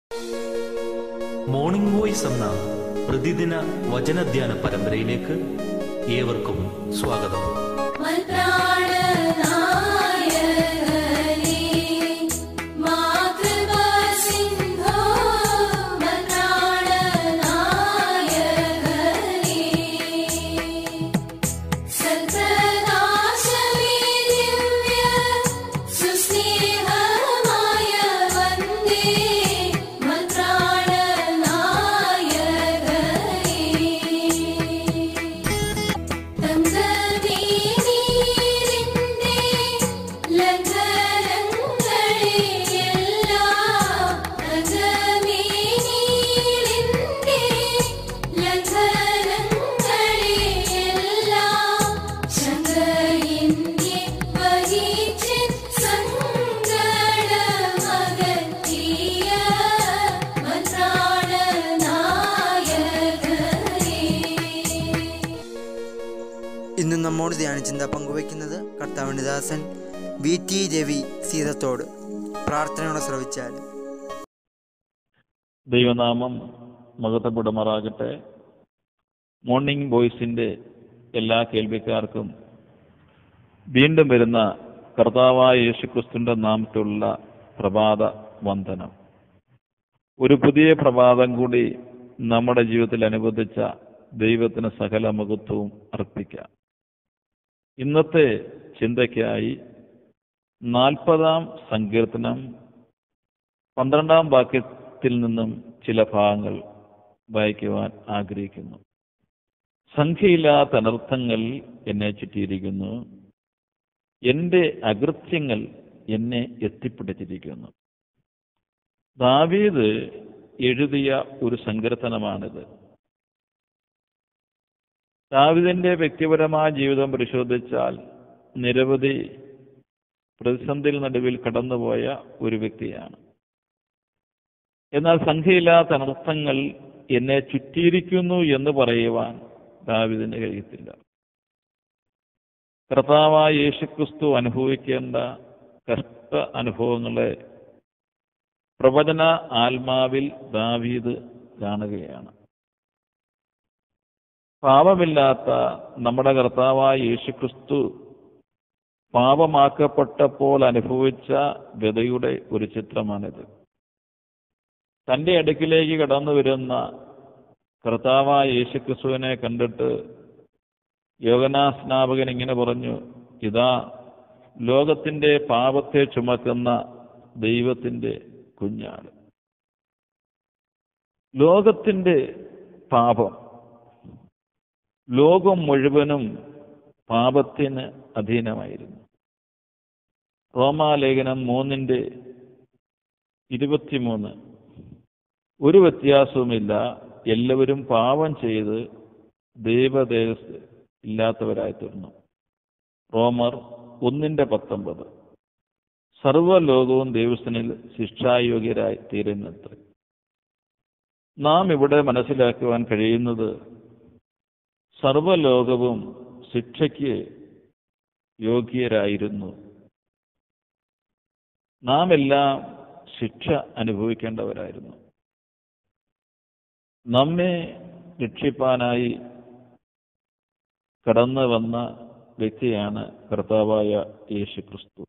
morning voice എന്ന പ്രതിദിന വചനധ്യാന പരമ്പരയിലേക്ക് ഏവർക്കും സ്വാഗതം മൽപ്രാണനായകനേ മാതൃകാസിന്ധോ മൽപ്രാണനായകനേ സൽപ്രകാശമേദിവ്യ സുസ്നേഹമായ വന്ദേ മൽപ്രാണനായകനേ തങ്കനീരിന്റെ ലംഘനങ്ങളെയെല്ലാം തങ്കനീരിന്റെ ലംഘനങ്ങളെയെല്ലാം ശങ്കയിന്റെ വഹിച്ച് സങ്കടമകറ്റിയ മത്രാണനായകനേ ഇന്ന് നമ്മോട് ധ്യാനചിന്ത പങ്കുവയ്ക്കുന്നത് കർത്താവിൻ്റെ ദാസൻ വി ടി രവി സീതത്തോട് പ്രാർത്ഥനയോടെ ശ്രവിച്ചാൽ ദൈവനാമം മഹത്വപ്പെടുമാറാകട്ടെ മോർണിംഗ് ബോയ്സിൻ്റെ എല്ലാ കേൾവിക്കാർക്കും വീണ്ടും വരുന്ന കർത്താവായ യേശുക്രിസ്തുവിൻ്റെ നാമത്തിലുള്ള പ്രഭാത വന്ദനം ഒരു പുതിയ പ്രഭാതം കൂടി നമ്മുടെ ജീവിതത്തിൽ അനുബന്ധിച്ച ദൈവത്തിന് സകല മഹത്വവും അർപ്പിക്കാം ഇന്നത്തെ ചിന്തയ്ക്കായി നാൽപ്പതാം സങ്കീർത്തനം പന്ത്രണ്ടാം വാക്യത്തിൽ നിന്നും ചില ഭാഗങ്ങൾ വായിക്കുവാൻ ആഗ്രഹിക്കുന്നു സംഖ്യയില്ലാത്ത അനർത്ഥങ്ങൾ എന്നെ ചുറ്റിയിരിക്കുന്നു എൻ്റെ അകൃത്യങ്ങൾ എന്നെ എത്തിപ്പിടിച്ചിരിക്കുന്നു ദാവീദ് എഴുതിയ ഒരു സങ്കീർത്തനമാണിത് ദാവിദിന്റെ വ്യക്തിപരമായ ജീവിതം പരിശോധിച്ചാൽ നിരവധി പ്രതിസന്ധിയിൽ നടുവിൽ കടന്നുപോയ ഒരു വ്യക്തിയാണ് എന്നാൽ സംഖ്യയില്ലാത്ത അനർത്ഥങ്ങൾ എന്നെ ചുറ്റിയിരിക്കുന്നു എന്ന് പറയുവാൻ ദാവിദിന് കഴിയത്തില്ല കർത്താവായ യേശുക്രിസ്തു അനുഭവിക്കേണ്ട കഷ്ട അനുഭവങ്ങളെ പ്രവചന ആത്മാവിൽ ദാവീദ് കാണുകയാണ് പാപമില്ലാത്ത നമ്മുടെ കർത്താവായ യേശുക്രിസ്തു പാപമാക്കപ്പെട്ടപ്പോൾ അനുഭവിച്ച വ്യതയുടെ ഒരു ചിത്രമാണിത് തൻ്റെ അടുക്കിലേക്ക് കടന്നു വരുന്ന കർത്താവായ യേശുക്രിസ്തുവിനെ കണ്ടിട്ട് യോഗനാസ്നാപകൻ ഇങ്ങനെ പറഞ്ഞു ഇതാ ലോകത്തിൻ്റെ പാപത്തെ ചുമക്കുന്ന ദൈവത്തിൻ്റെ കുഞ്ഞാട് ലോകത്തിൻ്റെ പാപം ലോകം മുഴുവനും പാപത്തിന് അധീനമായിരുന്നു റോമാലേഖനം മൂന്നിൻ്റെ ഇരുപത്തിമൂന്ന് ഒരു വ്യത്യാസവുമില്ല എല്ലാവരും പാപം ചെയ്ത് ദൈവദേശ ഇല്ലാത്തവരായി തീർന്നു റോമർ ഒന്നിൻ്റെ പത്തൊമ്പത് സർവ്വലോകവും ദൈവസ്ഥനിൽ ശിക്ഷായോഗ്യരായി തീരുന്നത്ര നാം ഇവിടെ മനസ്സിലാക്കുവാൻ കഴിയുന്നത് സർവലോകവും ശിക്ഷയ്ക്ക് യോഗ്യരായിരുന്നു നാം എല്ലാം ശിക്ഷ അനുഭവിക്കേണ്ടവരായിരുന്നു നമ്മെ രക്ഷിപ്പാനായി കടന്നു വന്ന വ്യക്തിയാണ് കർത്താവായ യേശു ക്രിസ്തു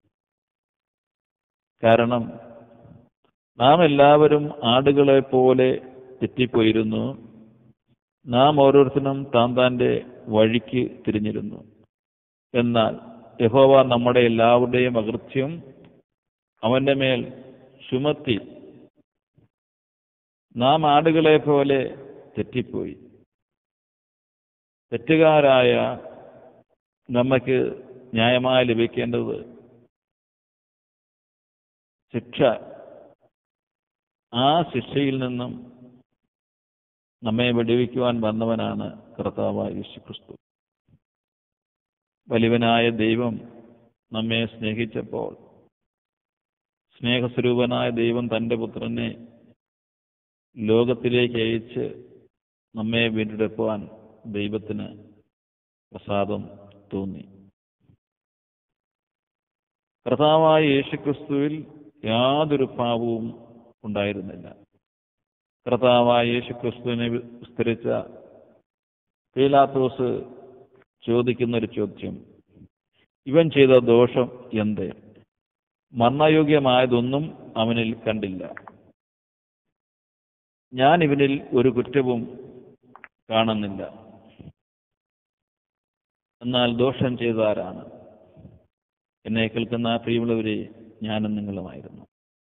കാരണം നാം എല്ലാവരും ആടുകളെ പോലെ തെറ്റിപ്പോയിരുന്നു നാം ഓരോരുത്തരും താൻ താൻ്റെ വഴിക്ക് തിരിഞ്ഞിരുന്നു എന്നാൽ യഹോവ നമ്മുടെ എല്ലാവരുടെയും അകൃത്യം അവന്റെ മേൽ ചുമത്തി നാം ആടുകളെ പോലെ തെറ്റിപ്പോയി തെറ്റുകാരായ നമുക്ക് ന്യായമായി ലഭിക്കേണ്ടത് ശിക്ഷ ആ ശിക്ഷയിൽ നിന്നും നമ്മെ വെടിവെക്കുവാൻ വന്നവനാണ് കർത്താവായ യേശുക്രിസ്തു വലിയവനായ ദൈവം നമ്മെ സ്നേഹിച്ചപ്പോൾ സ്നേഹസ്വരൂപനായ ദൈവം തൻ്റെ പുത്രനെ ലോകത്തിലേക്ക് അയച്ച് നമ്മെ വീണ്ടെടുക്കുവാൻ ദൈവത്തിന് പ്രസാദം തോന്നി കർത്താവായ യേശുക്രിസ്തുവിൽ യാതൊരു പാപവും ഉണ്ടായിരുന്നില്ല കർത്താവായ യേശു ക്രിസ്തുവിനെ വിസ്തരിച്ച പീലാത്തോസ് ചോദിക്കുന്ന ഒരു ചോദ്യം ഇവൻ ചെയ്ത ദോഷം എന്ത് മരണയോഗ്യമായതൊന്നും അവനിൽ കണ്ടില്ല ഞാൻ ഇവനിൽ ഒരു കുറ്റവും കാണുന്നില്ല എന്നാൽ ദോഷം ചെയ്താരാണ് എന്നെ കേൾക്കുന്ന പ്രിയമുള്ളവരെ ഞാനും നിങ്ങളുമായിരുന്നു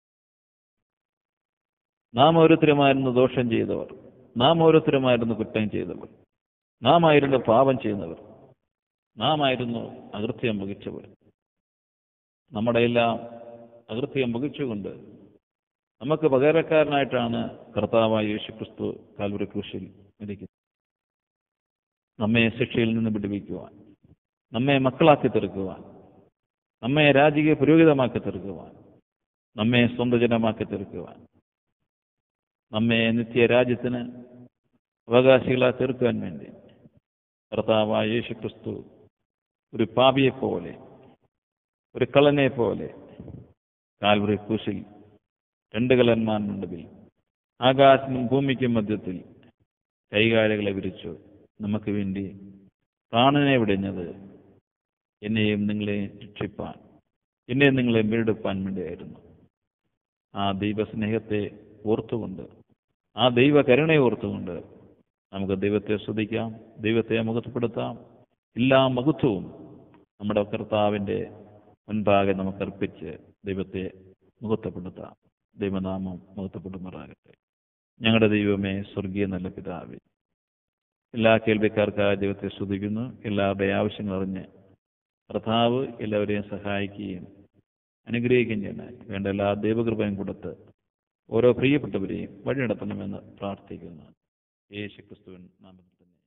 നാം ഓരോരുത്തരുമായിരുന്നു ദോഷം ചെയ്തവർ നാം ഓരോരുത്തരുമായിരുന്നു കുറ്റം ചെയ്തവർ നാം ആയിരുന്നു പാപം ചെയ്യുന്നവർ നാം ആയിരുന്നു അകൃത്യം വഹിച്ചവർ നമ്മുടെ എല്ലാം അകൃത്യം വഹിച്ചുകൊണ്ട് നമുക്ക് പകരക്കാരനായിട്ടാണ് കർത്താവായ യേശു ക്രിസ്തു കാൽവരി ക്രൂശിൽ മരിക്കുന്നത് നമ്മെ ശിക്ഷയിൽ നിന്ന് വിടുവിക്കുവാൻ നമ്മെ മക്കളാക്കി തീർക്കുവാൻ നമ്മെ രാജകീയ പുരോഹിതമാക്കി തീർക്കുവാൻ നമ്മെ സ്വന്തം ജനമാക്കി തീർക്കുവാൻ നമ്മെ നിത്യരാജ്യത്തിന് അവകാശികളായി തീർക്കുവാൻ വേണ്ടി കർത്താവായ യേശു ക്രിസ്തു ഒരു പാപിയെ പോലെ ഒരു കള്ളനെ പോലെ കാൽവറി ക്രൂശിൽ രണ്ട് കള്ളന്മാരുടെ നടുവിൽ ആകാശനും ഭൂമിക്കും മധ്യത്തിൽ കൈകാലുകളെ വിരിച്ചു നമുക്ക് വേണ്ടി പ്രാണനെ വിടഞ്ഞത് എന്നെയും നിങ്ങളെ രക്ഷിപ്പാൻ എന്നെയും നിങ്ങളെ വീണ്ടെടുപ്പാൻ വേണ്ടിയായിരുന്നു ആ ദൈവസ്നേഹത്തെ ഓർത്തുകൊണ്ട് ആ ദൈവ കരുണയെ ഓർത്തുകൊണ്ട് നമുക്ക് ദൈവത്തെ സ്തുതിക്കാം ദൈവത്തെ മുഖത്തപ്പെടുത്താം എല്ലാ മഹത്വവും നമ്മുടെ കർത്താവിൻ്റെ മുൻപാകെ നമുക്ക് അർപ്പിച്ച് ദൈവത്തെ മുഖത്തപ്പെടുത്താം ദൈവനാമം മുഖത്തപ്പെടുമാറാകട്ടെ ഞങ്ങളുടെ ദൈവമേ സ്വർഗീയ നല്ല പിതാവേ എല്ലാ കേൾവിക്കാർക്കായി ദൈവത്തെ സ്തുതിക്കുന്നു എല്ലാവരുടെയും ആവശ്യങ്ങൾ അറിഞ്ഞ് കർത്താവ് എല്ലാവരെയും സഹായിക്കുകയും അനുഗ്രഹിക്കുകയും ചെയ്യണം വേണ്ട എല്ലാ ദൈവകൃപയും കൊടുത്ത് ഓരോ പ്രിയപ്പെട്ടവരെയും വഴി നടത്തണമെന്ന് പ്രാർത്ഥിക്കുന്നു യേശു ക്രിസ്തുവിൻ നാമത്തിൽ തന്നെ